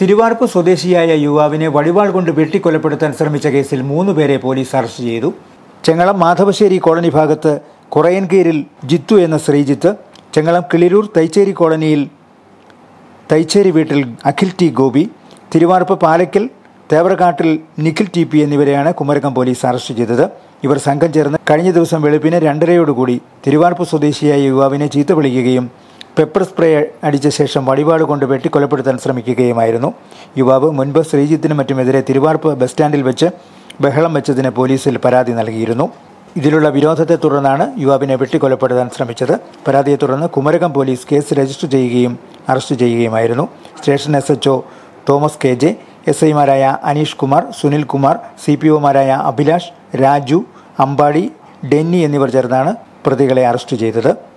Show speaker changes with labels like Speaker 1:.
Speaker 1: തിരുവാർപ്പ് സ്വദേശിയായ യുവാവിനെ വടിവാൾ കൊണ്ട് വെട്ടിക്കൊലപ്പെടുത്താൻ ശ്രമിച്ച കേസിൽ മൂന്ന് പേരെ പോലീസ് അറസ്റ്റ് ചെയ്തു ചെങ്ങളം മാധവശ്ശേരി കോളനി ഭാഗത്ത് കുറയൻകീരിൽ ജിത്തു എന്ന ശ്രീജിത്ത് ചെങ്ങളം കിളിരൂർ തൈച്ചേരി കോളനിയിൽ തൈച്ചേരി വീട്ടിൽ Akhil T Gopi Thiruvarppu Palackal Thevarakattil Nikhil T P എന്നിവരെയാണ് കുമരകം പോലീസ് അറസ്റ്റ് ചെയ്തത് ഇവർ സംഘം ചേർന്ന് കഴിഞ്ഞ ദിവസം വെളുപ്പിന് രണ്ടരയോടുകൂടി തിരുവാർപ്പ് സ്വദേശിയായ യുവാവിനെ ചീത്ത വിളിക്കുകയും പെപ്പർ സ്പ്രേ അടിച്ച ശേഷം വടിവാട് കൊണ്ട് വെട്ടിക്കൊലപ്പെടുത്താൻ ശ്രമിക്കുകയുമായിരുന്നു യുവാവ് മുൻപ് ശ്രീജിത്തിനും മറ്റുമെതിരെ തിരുവാർപ്പ് ബസ് സ്റ്റാൻഡിൽ വെച്ച് ബഹളം വെച്ചതിന് പോലീസിൽ പരാതി നൽകിയിരുന്നു ഇതിലുള്ള വിരോധത്തെ തുടർന്നാണ് യുവാവിനെ വെട്ടിക്കൊലപ്പെടുത്താൻ ശ്രമിച്ചത് പരാതിയെ തുടർന്ന് കുമരകം പോലീസ് കേസ് രജിസ്റ്റർ ചെയ്യുകയും അറസ്റ്റ് ചെയ്യുകയുമായിരുന്നു station S H Thomas K J S ഐമാരായ അനീഷ് കുമാർ സുനിൽ കുമാർ സി പി ഒമാരായ അഭിലാഷ് രാജു അമ്പാടി ഡെന്നി എന്നിവർ ചേർന്നാണ് പ്രതികളെ അറസ്റ്റ് ചെയ്തത്